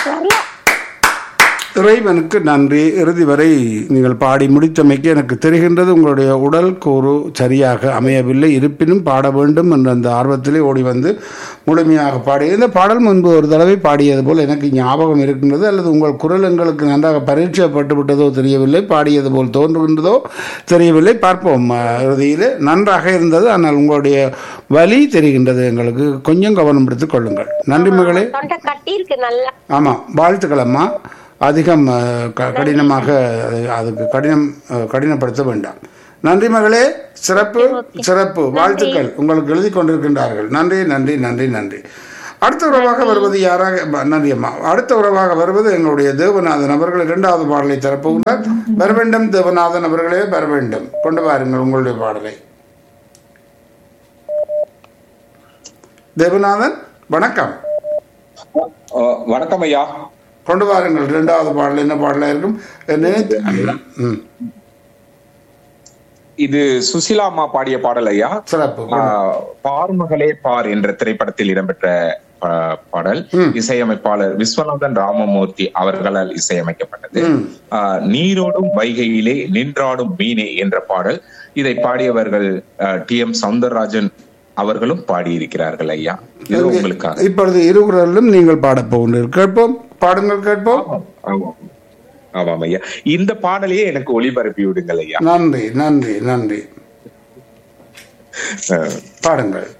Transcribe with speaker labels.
Speaker 1: சரியா
Speaker 2: இறைவனுக்கு நன்றி இறுதி வரை நீங்கள் பாடி முடித்தமைக்கு எனக்கு தெரிகின்றது உங்களுடைய உடல் கூறு சரியாக அமையவில்லை இருப்பினும் பாட வேண்டும் என்ற அந்த ஆர்வத்திலே ஓடி வந்து முழுமையாக பாடி இந்த பாடல் முன்பு ஒரு தடவை பாடியது போல் எனக்கு ஞாபகம் இருக்கின்றது அல்லது உங்கள் குரல் எங்களுக்கு நன்றாக பரீட்சைப்பட்டு விட்டதோ தெரியவில்லை பாடியது போல் தோன்றுகின்றதோ தெரியவில்லை பார்ப்போம் அஹ், இறுதியில் நன்றாக இருந்தது ஆனால் உங்களுடைய வலி தெரிகின்றது எங்களுக்கு கொஞ்சம் கவனம் எடுத்துக் கொள்ளுங்கள் நன்றி மகளே
Speaker 1: தொண்டை கட்டி இருக்கு நல்லா
Speaker 2: ஆமாம் வாழ்த்துக்கள் அம்மா அதிகம் அஹ், க- கடினமாக அது- அதுக்கு கடினம் அஹ், கடினப்படுத்த வேண்டாம் நன்றி மகளே சிறப்பு சிறப்பு வாழ்த்துக்கள் உங்களுக்கு எழுதி கொண்டிருக்கின்றார்கள் நன்றி நன்றி நன்றி நன்றி அடுத்த உறவாக வருவது யாராக ப- நன்றி அம்மா அடுத்த உறவாக வருவது எங்களுடைய தேவநாதன் அவர்கள் இரண்டாவது பாடலை திறப்புகிறார் வர வேண்டும் தேவநாதன் அவர்களே வர வேண்டும் கொண்டு வாருங்கள் உங்களுடைய பாடலை தேவநாதன் வணக்கம்
Speaker 3: அஹ் வணக்கம் ஐயா
Speaker 2: கொண்டு வாருங்கள் இரண்டாவது பாடல் என்ன பாடலா இருக்கும் நினைத்து ம்,
Speaker 3: இது சுசிலா அம்மா பாடிய பாடல் ஐயா
Speaker 2: சிறப்பு
Speaker 3: ஆஹ் பார் மகளே பார் என்ற திரைப்படத்தில் இடம்பெற்ற ஆஹ், பாடல் இசையமைப்பாளர் விஸ்வநாதன் ராமமூர்த்தி அவர்களால் இசையமைக்கப்பட்டது
Speaker 2: ம்.
Speaker 3: ஆஹ், நீரோடும் வைகையிலே நின்றாடும் மீனே என்ற பாடல் இதை பாடியவர்கள் டி எம் சவுந்தரராஜன் அவர்களும் பாடியிருக்கிறார்கள் ஐயா இது உங்களுக்காக
Speaker 2: இப்பொழுது இருகுரலிலும் நீங்கள் பாடப் போகின்றீர்கள் கேட்போம் பாடுங்கள் கேட்போம்
Speaker 3: ஆமாம். ஆமாம் ஐயா இந்த பாடலையே எனக்கு ஒளிபரப்பி விடுங்கள் ஐயா
Speaker 2: நன்றி நன்றி நன்றி
Speaker 3: ஆஹ்,
Speaker 2: பாடுங்கள்